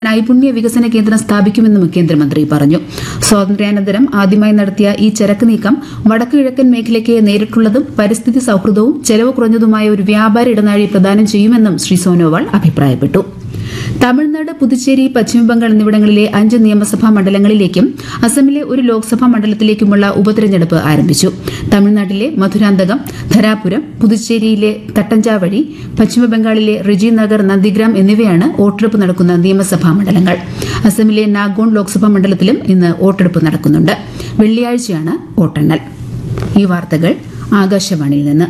നൈപുണ്യ വികസന കേന്ദ്രം സ്ഥാപിക്കുമെന്നും കേന്ദ്രമന്ത്രി പറഞ്ഞു സ്വാതന്ത്ര്യാനന്തരം ആദ്യമായി നടത്തിയ ഈ ചരക്ക് നീക്കം വടക്കു കിഴക്കൻ മേഖലയ്ക്ക് നേരിട്ടുള്ളതും പരിസ്ഥിതി സൌഹൃദവും ചെലവ് കുറഞ്ഞതുമായ ഒരു വ്യാപാര ഇടനാഴി പ്രദാനം ചെയ്യുമെന്നും ശ്രീ സോനോവാൾ അഭിപ്രായപ്പെട്ടു തമിഴ്നാട് പുതുച്ചേരി പശ്ചിമബംഗാൾ എന്നിവിടങ്ങളിലെ അഞ്ച് നിയമസഭാ മണ്ഡലങ്ങളിലേക്കും അസമിലെ ഒരു ലോക്സഭാ മണ്ഡലത്തിലേക്കുമുള്ള ഉപതെരഞ്ഞെടുപ്പ് ആരംഭിച്ചു തമിഴ്നാട്ടിലെ മധുരാന്തകം ധരാപുരം പുതുച്ചേരിയിലെ തട്ടഞ്ചാവഴി പശ്ചിമബംഗാളിലെ റിജി നഗർ നന്ദിഗ്രാം എന്നിവയാണ് വോട്ടെടുപ്പ് നടക്കുന്ന നിയമസഭാ മണ്ഡലങ്ങൾ അസമിലെ നാഗോൺ ലോക്സഭാ മണ്ഡലത്തിലും ഇന്ന് വോട്ടെടുപ്പ് നടക്കുന്നുണ്ട് വെള്ളിയാഴ്ചയാണ് വോട്ടെണ്ണൽ ഈ വാർത്തകൾ ആകാശവാണിയിൽ നിന്ന്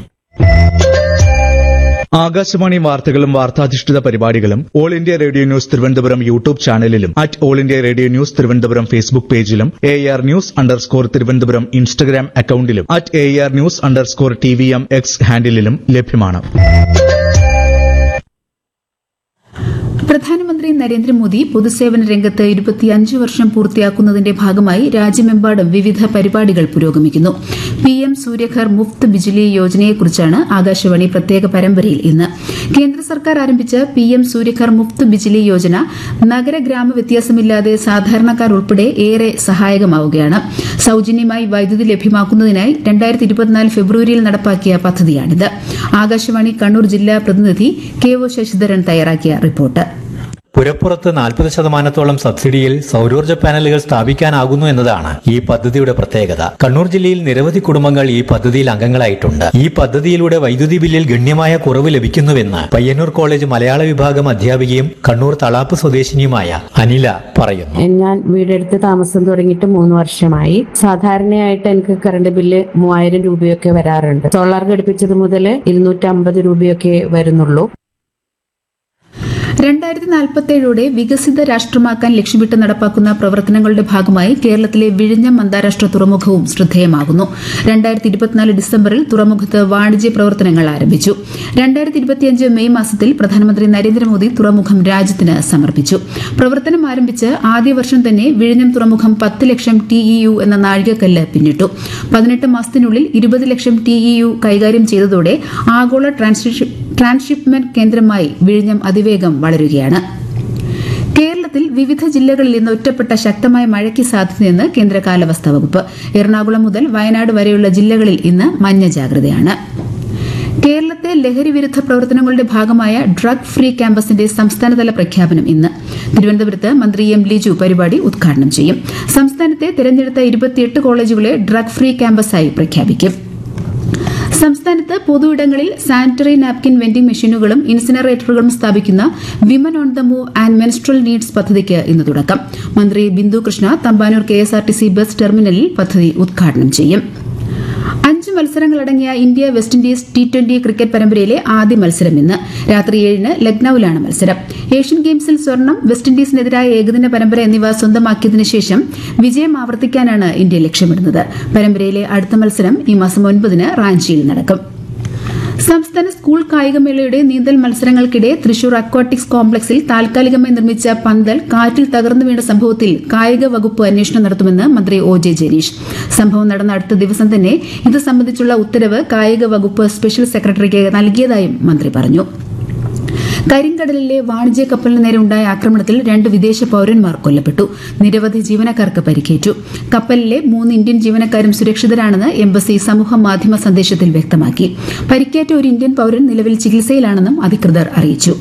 ആകാശവാണി വാർത്തകളും വാർത്താധിഷ്ഠിത പരിപാടികളും All India Radio news Thiruvananthapuram YouTube ചാനലിലും at All India Radio news Thiruvananthapuram Facebook പേജിലും A R news underscore Thiruvananthapuram Instagram അക്കൌണ്ടിലും at A R news underscore T V M X ഹാൻഡിലും ലഭ്യമാണ് പ്രധാനമന്ത്രി നരേന്ദ്രമോദി പൊതുസേവന രംഗത്ത് ഇരുപത്തിയഞ്ച് വർഷം പൂർത്തിയാക്കുന്നതിന്റെ ഭാഗമായി രാജ്യമെമ്പാടും വിവിധ പരിപാടികൾ പുരോഗമിക്കുന്നു പി എം സൂര്യഘർ മുഫ്ത് ബിജ്ലി യോജനയെക്കുറിച്ചാണ് ആകാശവാണി പ്രത്യേക പരമ്പരയിൽ ഇന്ന് കേന്ദ്ര സർക്കാർ ആരംഭിച്ച പി എം സൂര്യഘർ മുഫ്ത് ബിജ്ലി യോജന നഗര ഗ്രാമ വ്യത്യാസമില്ലാതെ സാധാരണക്കാർ ഉൾപ്പെടെ ഏറെ സഹായകമാവുകയാണ് സൌജന്യമായി വൈദ്യുതി ലഭ്യമാക്കുന്നതിനായി രണ്ടായിരത്തി ഇരുപത്തിനാല് ഫെബ്രുവരിയിൽ നടപ്പാക്കിയ പദ്ധതിയാണിത് ആകാശവാണി കണ്ണൂർ ജില്ലാ പ്രതിനിധി കെ ഒ ശശിധരൻ തയ്യാറാക്കിയ റിപ്പോർട്ട് പുരപ്പുറത്ത് നാൽപ്പത് ശതമാനത്തോളം സബ്സിഡിയിൽ സൗരോർജ്ജ പാനലുകൾ സ്ഥാപിക്കാനാകുന്നു എന്നതാണ് ഈ പദ്ധതിയുടെ പ്രത്യേകത കണ്ണൂർ ജില്ലയിൽ നിരവധി കുടുംബങ്ങൾ ഈ പദ്ധതിയിൽ അംഗങ്ങളായിട്ടുണ്ട് ഈ പദ്ധതിയിലൂടെ വൈദ്യുതി ബില്ലിൽ ഗണ്യമായ കുറവ് ലഭിക്കുന്നുവെന്ന് പയ്യന്നൂർ കോളേജ് മലയാള വിഭാഗം അധ്യാപികയും കണ്ണൂർ തളാപ്പ് സ്വദേശിനിയുമായ അനില പറയുന്നു ഞാൻ വീടെടുത്ത് താമസം തുടങ്ങിയിട്ട് മൂന്ന് വർഷമായി സാധാരണയായിട്ട് എനിക്ക് കറണ്ട് ബില്ല് മൂവായിരം രൂപയൊക്കെ വരാറുണ്ട് സോളാർ ഘടിപ്പിച്ചത് മുതൽ ഇരുന്നൂറ്റി അമ്പത് രൂപയൊക്കെ വരുന്നുള്ളൂ രണ്ടായിരത്തി നാൽപ്പത്തേഴോടെ വികസിത രാഷ്ട്രമാക്കാൻ ലക്ഷ്യമിട്ട് നടപ്പാക്കുന്ന പ്രവർത്തനങ്ങളുടെ ഭാഗമായി കേരളത്തിലെ വിഴിഞ്ഞം അന്താരാഷ്ട്ര തുറമുഖവും ശ്രദ്ധേയമാകുന്നു രണ്ടായിരത്തി ഇരുപത്തിനാല് ഡിസംബറിൽ തുറമുഖത്ത് വാണിജ്യ പ്രവർത്തനങ്ങൾ ആരംഭിച്ചു രണ്ടായിരത്തി ഇരുപത്തിയഞ്ച് മെയ് മാസത്തിൽ പ്രധാനമന്ത്രി നരേന്ദ്രമോദി തുറമുഖം രാജ്യത്തിന് സമർപ്പിച്ചു പ്രവർത്തനം ആരംഭിച്ച് ആദ്യ വർഷം തന്നെ വിഴിഞ്ഞം തുറമുഖം പത്ത് ലക്ഷം ടി ഇ യു എന്ന നാഴികക്കല്ല് പിന്നിട്ടു പതിനെട്ട് മാസത്തിനുള്ളിൽ ഇരുപത് ലക്ഷം ടി ഇ യു കൈകാര്യം ചെയ്തതോടെ ആഗോള ട്രാൻസ്ഷിപ്പ് ട്രാൻസ്ഷിപ്മെന്റ് കേന്ദ്രമായി വിഴിഞ്ഞം അതിവേഗം വളരുകയാണ് കേരളത്തിൽ വിവിധ ജില്ലകളിൽ ഇന്ന് ഒറ്റപ്പെട്ട ശക്തമായ മഴയ്ക്ക് സാധ്യതയെന്ന് കേന്ദ്ര കാലാവസ്ഥാ വകുപ്പ് എറണാകുളം മുതൽ വയനാട് വരെയുള്ള ജില്ലകളിൽ ഇന്ന് മഞ്ഞ ജാഗ്രതയാണ് കേരളത്തെ ലഹരി വിരുദ്ധ പ്രവർത്തനങ്ങളുടെ ഭാഗമായ ഡ്രഗ് ഫ്രീ ക്യാമ്പസിന്റെ സംസ്ഥാനതല പ്രഖ്യാപനം ഇന്ന് തിരുവനന്തപുരത്ത് മന്ത്രി എം ലിജു പരിപാടി ഉദ്ഘാടനം ചെയ്യും സംസ്ഥാനത്തെ തിരഞ്ഞെടുത്ത ഇരുപത്തിയെട്ട് കോളേജുകളെ ഡ്രഗ് ഫ്രീ ക്യാമ്പസായി പ്രഖ്യാപിക്കും സംസ്ഥാനത്ത് പൊതുയിടങ്ങളിൽ സാനിറ്ററി നാപ്കിൻ വെൻഡിംഗ് മെഷീനുകളും ഇൻസിനറേറ്ററുകളും സ്ഥാപിക്കുന്ന women on the move and menstrual needs പദ്ധതിക്ക് ഇന്ന് തുടക്കം മന്ത്രി Bindu Krishna Thampanoor K S R T C bus ടെർമിനലിൽ പദ്ധതി ഉദ്ഘാടനം ചെയ്യും അഞ്ച് മത്സരങ്ങളടങ്ങിയ India West Indies T twenty cricket പരമ്പരയിലെ ആദ്യ മത്സരം ഇന്ന് രാത്രി ഏഴിന് ലക്നൌവിലാണ് മത്സരം ഏഷ്യൻ ഗെയിംസിൽ സ്വർണം വെസ്റ്റ് ഇൻഡീസിനെതിരായ ഏകദിന പരമ്പര എന്നിവ സ്വന്തമാക്കിയതിനു ശേഷം വിജയം ആവർത്തിക്കാനാണ് ഇന്ത്യ ലക്ഷ്യമിടുന്നത് പരമ്പരയിലെ അടുത്ത മത്സരം ഈ മാസം ഒൻപതിന് റാഞ്ചിയിൽ നടക്കും സംസ്ഥാന സ്കൂൾ കായികമേളയുടെ നീന്തൽ മത്സരങ്ങൾക്കിടെ തൃശൂർ അക്വാട്ടിക്സ് കോംപ്ലക്സിൽ താൽക്കാലികമായി നിർമ്മിച്ച പന്തൽ കാറ്റിൽ തകർന്നു വീണ സംഭവത്തിൽ കായിക വകുപ്പ് അന്വേഷണം നടത്തുമെന്ന് മന്ത്രി ഒ ജെ ജനീഷ് സംഭവം നടന്ന അടുത്ത ദിവസം തന്നെ ഇത് സംബന്ധിച്ചുള്ള ഉത്തരവ് കായിക വകുപ്പ് സ്പെഷ്യൽ സെക്രട്ടറിക്ക് നൽകിയതായും മന്ത്രി പറഞ്ഞു കരിങ്കടലിലെ വാണിജ്യ കപ്പലിന് നേരെ ഉണ്ടായ ആക്രമണത്തിൽ രണ്ട് വിദേശ പൌരന്മാർ കൊല്ലപ്പെട്ടു നിരവധി ജീവനക്കാർക്ക് പരിക്കേറ്റു കപ്പലിലെ മൂന്ന് ഇന്ത്യൻ ജീവനക്കാരും സുരക്ഷിതരാണെന്ന് എംബസി സമൂഹ മാധ്യമ സന്ദേശത്തിൽ വ്യക്തമാക്കി പരിക്കേറ്റ ഒരു ഇന്ത്യൻ പൌരൻ നിലവിൽ ചികിത്സയിലാണെന്നും അധികൃതർ അറിയിച്ചു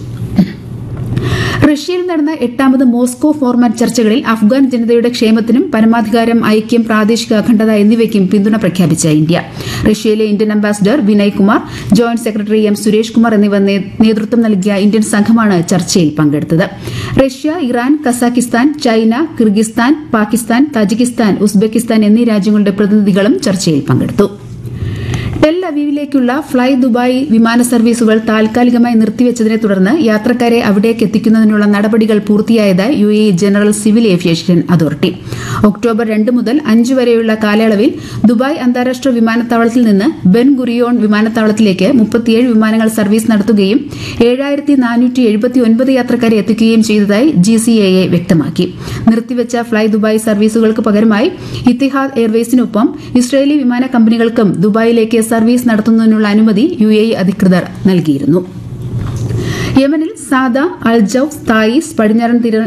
റഷ്യയിൽ നടന്ന എട്ടാമത് മോസ്കോ ഫോർമാറ്റ് ചർച്ചകളിൽ അഫ്ഗാൻ ജനതയുടെ ക്ഷേമത്തിനും പരമാധികാരം ഐക്യം പ്രാദേശിക അഖണ്ഡത എന്നിവയ്ക്കും പിന്തുണ പ്രഖ്യാപിച്ച ഇന്ത്യ റഷ്യയിലെ Indian ambassador Vinay Kumar joint secretary M Suresh Kumar എന്നിവർ നേ- നേതൃത്വം നൽകിയ ഇന്ത്യൻ സംഘമാണ് ചർച്ചയിൽ പങ്കെടുത്തത് Russia Iran Kazakhstan China Kyrgyzstan Pakistan Tajikistan Uzbekistan എന്നീ രാജ്യങ്ങളുടെ പ്രതിനിധികളും ചർച്ചയിൽ പങ്കെടുത്തു ടെൽ അവീവിലേക്കുള്ള ഫ്ളൈ ദുബായ് വിമാന സർവീസുകൾ താൽക്കാലികമായി നിർത്തിവെച്ചതിനെ തുടർന്ന് യാത്രക്കാരെ അവിടേക്ക് എത്തിക്കുന്നതിനുള്ള നടപടികൾ പൂർത്തിയായതായി U A general civil aviation authority October രണ്ട് മുതൽ അഞ്ച് വരെയുള്ള കാലയളവിൽ ദുബായ് അന്താരാഷ്ട്ര വിമാനത്താവളത്തിൽ നിന്ന് ബെൻ ഗുറിയോൺ വിമാനത്താവളത്തിലേക്ക് മുപ്പത്തിയേഴ് വിമാനങ്ങൾ സർവീസ് നടത്തുകയും ഏഴായിരത്തി നാനൂറ്റി എഴുപത്തി ഒൻപത് യാത്രക്കാരെ എത്തിക്കുകയും ചെയ്തതായി ജി സി എ എ വ്യക്തമാക്കി നിർത്തിവെച്ച ഫ്ളൈ ദുബായ് സർവീസുകൾക്ക് പകരമായി ഇത്തിഹാദ് എയർവേസിനൊപ്പം ഇസ്രയേലി വിമാന കമ്പനികൾക്കും ദുബായിലേക്ക് സർവീസ് നടത്തുന്നതിനുള്ള അനുമതി യു എ അധികൃതർ നൽകിയിരുന്നു യമനിൽ സാദ അൽജൌസ് തായിസ് പടിഞ്ഞാറൻ തീര